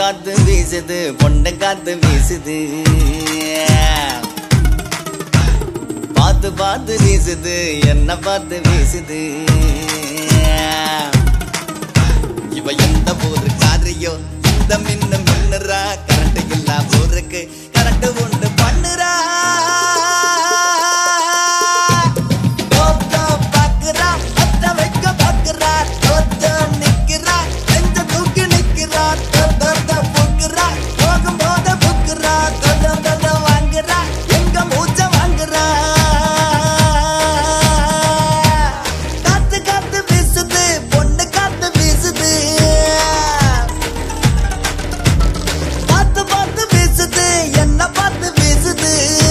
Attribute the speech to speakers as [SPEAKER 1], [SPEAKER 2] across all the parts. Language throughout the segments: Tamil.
[SPEAKER 1] காத்து வீசுது பொண்ட காத்து வீசுது பார்த்து பார்த்து வீசுது என்ன பார்த்து வீசுது இவ எந்த ஊரு காரியோ இந்த மின்னு மின்னுறா கரண்ட் இல்லா ஊருக்கு கரண்ட் உண்டு பண்ணுறா தோத்தோ பாக்குறா, அத்த வைக்க பாக்குறா, தோத்தோ நிக்கிறா, நெஞ்ச தூக்கி நிக்கிறா, தோத்தோ புக்குறா, போகும்போது புக்குறா, தொட தொட வாங்குறா, எங்க மூச்ச வாங்குறா. காத்து காத்து வீசுது, பொண்ணு காத்து வீசுது. பார்த்து பார்த்து வீசுது, என்ன பார்த்து வீசுது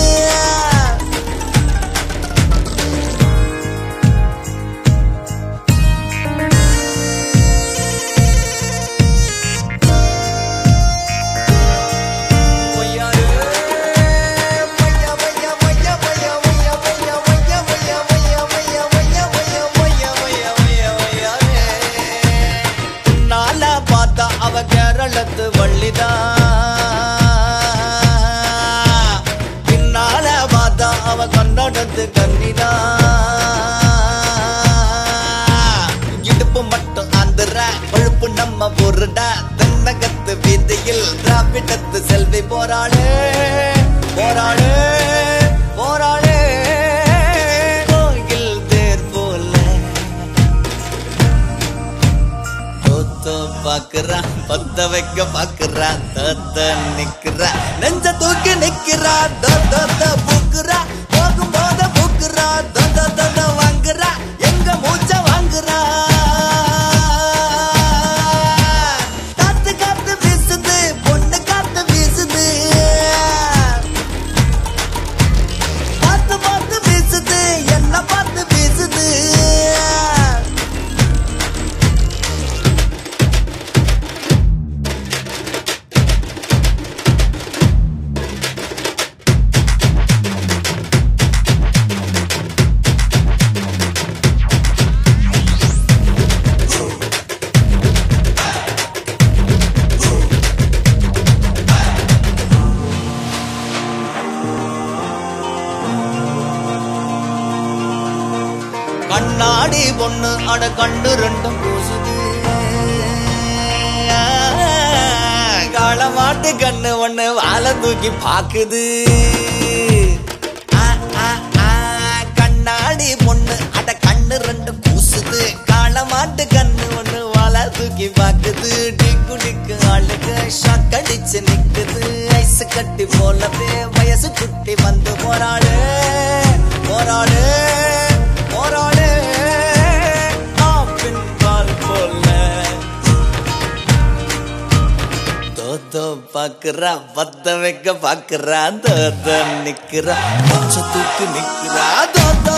[SPEAKER 1] நாளா பார்த்தா அவ கேரளத்து வள்ளிதா பின்னால பார்த்தா அவ கன்னடத்து கன்னிதா இடுப்பு மட்டும் ஆந்திர கொழுப்பு நம்ம பொருடா தென்னகத்து வீதியில் திராவிடத்து செல்வி போராளே போராளே போராளே கோயில் தேர் போல தோத்தோ பாக்குறா பத்த வைக்க பாக்குறா தத்த நிக்கிறா நெஞ்ச தூக்கி நிக்கிறா தத்த பூக்குறா போகும் போத பூக்குறா தத்த தத்த வாங்குறா எங்க மூச்ச வாங்குறா காத்து காத்து வீசுது பொண்ணு காத்து வீசுது பார்த்து பார்த்து வீசுது என்ன பார்த்து வீசுது கண்ணாடி பொண்ணு அட கண்டு ரெண்டும் பூசுது காளமாட்டு கண்ணு ஒண்ணு வாழை தூக்கி பாக்குது ஆ, ஆ, ஆ, கண்ணாடி பொண்ணு அட கண்ணு ரெண்டு பூசுது காளமாட்டு கண்ணு ஒண்ணு வாழை தூக்கி பாக்குது டிக்கு டிக்கு ஆளுக்கு ஷாக் அடிச்சு நிக்குது ஐஸ் கட்டி போலவே வயசு குட்டி வந்து போராடு போராடு போராடு நாம் பின்பால் போல தோத்தோ பாக்குறா பத்த வைக்க பாக்குறா தோத்த நிக்கிறா மூச்ச தூக்கி நிக்கிறா தோத்தோ